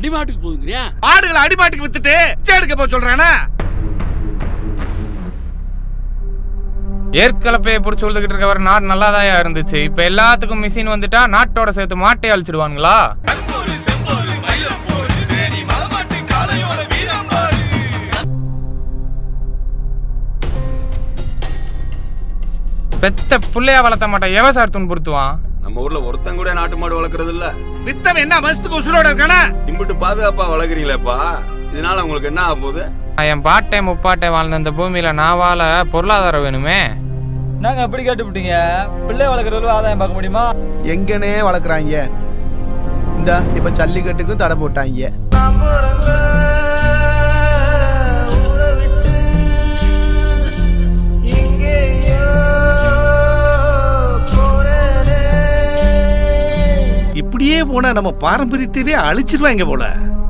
அடிமாட்டுக்கு போகுங்கிறியா ஆடுகளை அடிமாட்டுக்கு வித்துட்டு பிச்சை எடுக்க போக சொல்றானா ஏற்கலப்பையை பிடிச்சி உழுதுகிட்டு இருக்கவர் நாடு நல்லாதாயா இருந்துச்சு இப்ப எல்லாத்துக்கும் மிஷின் வந்துட்டா நாட்டோட சேர்த்து மாட்டை அழிச்சிடுவானுங்களா பெத்த புள்ளையா வளர்த்த மாட்டேன் எவ சார் துன்புறுத்துவான் நம்ம ஊர்ல ஒருத்தன் கூட நாட்டு மாடு வளர்க்கறது இல்ல வித்தவன் என்ன மஸ்துக்கு உசுரோட இருக்கானா இம்பிட்டு பாதுகாப்பா வளர்க்குறீங்களேப்பா இதனால உங்களுக்கு என்ன ஆக போகுது நான் என் பாட்டை முப்பாட்டை வாழ்ந்த இந்த பூமியில நான் வாழ பொருளாதாரம் வேணுமே நாங்க அப்படி கேட்டுவிட்டீங்க பிள்ளை வளர்க்குறதுல ஆதாயம் பார்க்க முடியுமா எங்கனே வளர்க்குறாங்க இந்த இப்ப ஜல்லிக்கட்டுக்கும் தடை போட்டாங்க இப்படியே போனா நம்ம பாரம்பரியத்தையே அழிச்சிருவாங்க போல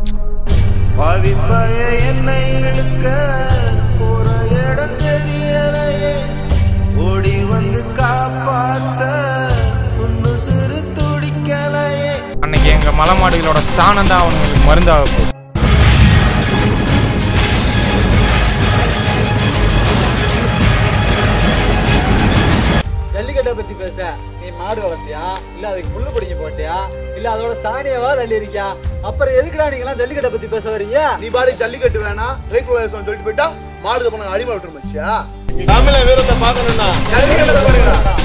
என்னை இழுக்க போற இடம் தெரியலையே ஓடி வந்து காப்பாத்த ஒன்னு சிறு துடிக்கலையே அன்னைக்கு எங்க மலை மாடுகளோட சாணம் தான் அவனுங்களுக்கு மருந்தாக போகுது ஜல்லிக்கட்டை பத்தி பேச நீ மாடு வளர்த்தியா இல்ல அதுக்கு புல்லு பிடிக்க போட்டியா இல்ல அதோட சாணியவா தள்ளி இருக்கியா அப்புறம் எதுக்குடா நீங்க எல்லாம் ஜல்லிக்கட்டை பத்தி பேச வரீங்க நீ பாடி ஜல்லிக்கட்டு வேணாம் ரேகுலேஷன் சொல்லிட்டு போயிட்டா மாடு பண்ண அடிமை விட்டுருந்துச்சியா தமிழ வீரத்தை பார்க்கணும்னா ஜல்லிக்கட்டு பாருங்க